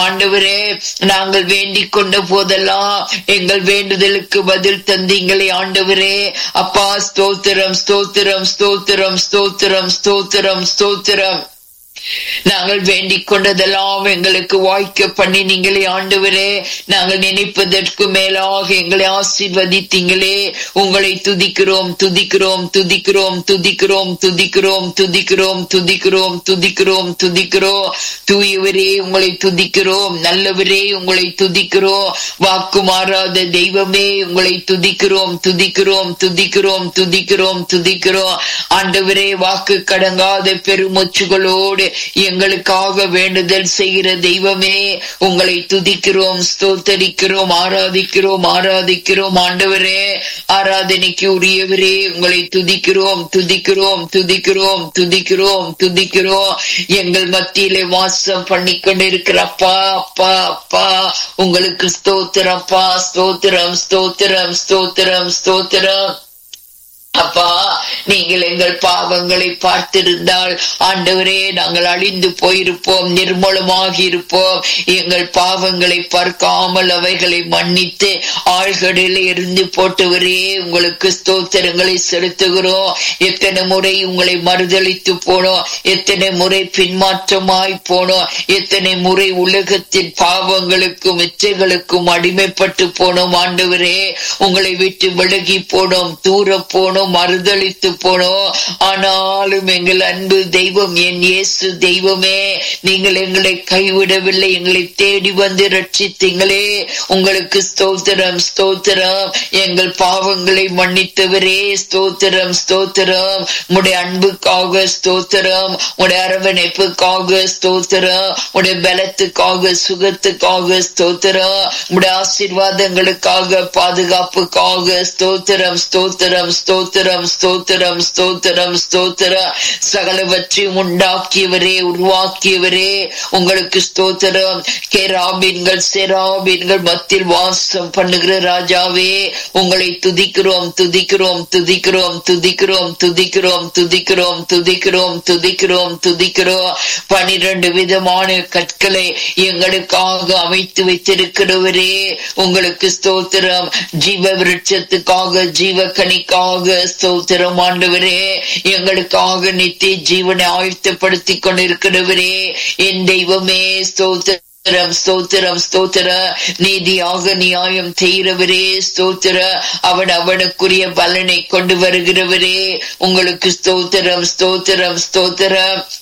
ஆண்டவரே நாங்கள் வேண்டிக் கொண்ட போதெல்லாம் எங்கள் வேண்டுதலுக்கு பதில் தந்தீங்களே ஆண்டவரே அப்பா ஸ்தோத்திரம் ஸ்தோத்திரம் ஸ்தோத்திரம் ஸ்தோத்திரம் ஸ்தோத்திரம் ஸ்தோத்திரம் நாங்கள் வேண்டிக் கொண்டதெல்லாம் எங்களுக்கு வாய்க்க பண்ணி நீங்களே ஆண்டவரே நாங்கள் நினைப்பதற்கு மேலாக எங்களை ஆசீர்வதித்தீங்களே உங்களை துதிக்கிறோம் துதிக்கிறோம் துதிக்கிறோம் துதிக்கிறோம் துதிக்கிறோம் துதிக்கிறோம் துதிக்கிறோம் துதிக்கிறோம் துதிக்கிறோம் தூயவரே உங்களை துதிக்கிறோம் நல்லவரே உங்களை துதிக்கிறோம் வாக்கு மாறாத தெய்வமே உங்களை துதிக்கிறோம் துதிக்கிறோம் துதிக்கிறோம் துதிக்கிறோம் துதிக்கிறோம் ஆண்டவரே வாக்கு கடங்காத பெருமூச்சுகளோடு எங்களுக்காக வேண்டுதல் செய்கிற தெய்வமே உங்களை துதிக்கிறோம் ஸ்தோத்தரிக்கிறோம் ஆராதிக்கிறோம் ஆராதிக்கிறோம் ஆண்டவரே ஆராதனைக்கு உரியவரே உங்களை துதிக்கிறோம் துதிக்கிறோம் துதிக்கிறோம் துதிக்கிறோம் துதிக்கிறோம் எங்கள் மத்தியிலே வாசம் பண்ணி கொண்டிருக்கிற அப்பா அப்பா அப்பா உங்களுக்கு ஸ்தோத்திரப்பா ஸ்தோத்திரம் ஸ்தோத்திரம் ஸ்தோத்திரம் ஸ்தோத்திரம் அப்பா நீங்கள் எங்கள் பாவங்களை பார்த்திருந்தால் ஆண்டவரே நாங்கள் அழிந்து போயிருப்போம் நிர்மூலமாகி இருப்போம் எங்கள் பாவங்களை பார்க்காமல் அவைகளை மன்னித்து ஆழ்கடலில் இருந்து போட்டவரே உங்களுக்கு ஸ்தோத்திரங்களை செலுத்துகிறோம் எத்தனை முறை உங்களை மறுதளித்து போனோம் எத்தனை முறை பின்மாற்றமாய் போனோம் எத்தனை முறை உலகத்தின் பாவங்களுக்கும் இச்சைகளுக்கும் அடிமைப்பட்டு போனோம் ஆண்டவரே உங்களை விட்டு விலகி போனோம் தூர போனோம் மறுதளித்து போனோம் ஆனாலும் எங்கள் அன்பு தெய்வம் என் இயேசு தெய்வமே நீங்கள் எங்களை கைவிடவில்லை எங்களை தேடி வந்து ரட்சித்தீங்களே உங்களுக்கு ஸ்தோத்திரம் ஸ்தோத்திரம் எங்கள் பாவங்களை மன்னித்தவரே ஸ்தோத்திரம் ஸ்தோத்திரம் உடைய அன்புக்காக ஸ்தோத்திரம் உடைய அரவணைப்புக்காக ஸ்தோத்திரம் உடைய பலத்துக்காக சுகத்துக்காக ஸ்தோத்திரம் உடைய ஆசீர்வாதங்களுக்காக பாதுகாப்புக்காக ஸ்தோத்திரம் ஸ்தோத்திரம் ஸ்தோத்திரம் ஸ்தோத்திரம் ஸ்தோத்திரம் ஸ்தோத்திரம் சகலவற்றையும் உண்டாக்கியவரே உருவாக்கியவரே உங்களுக்கு ஸ்தோத்திரம் கேராபீன்கள் செராபீன்கள் மத்தியில் வாசம் பண்ணுகிற ராஜாவே உங்களை துதிக்கிறோம் துதிக்கிறோம் துதிக்கிறோம் துதிக்கிறோம் துதிக்கிறோம் துதிக்கிறோம் துதிக்கிறோம் துதிக்கிறோம் துதிக்கிறோம் பனிரெண்டு விதமான கற்களை எங்களுக்காக அமைத்து வைத்திருக்கிறவரே உங்களுக்கு ஸ்தோத்திரம் ஜீவ விருட்சத்துக்காக ஜீவக்கணிக்காக ஸ்தோத்திரம் ஆண்டவரே எங்களுக்காக நித்திய ஜீவனை ஆயுத்தப்படுத்தி கொண்டிருக்கிறவரே என் தெய்வமே ஸ்தோத்திரம் ஸ்தோத்திரம் ஸ்தோத்திர நீதியாக நியாயம் செய்கிறவரே ஸ்தோத்திர அவன் அவனுக்குரிய பலனை கொண்டு வருகிறவரே உங்களுக்கு ஸ்தோத்திரம் ஸ்தோத்திரம் ஸ்தோத்திரம்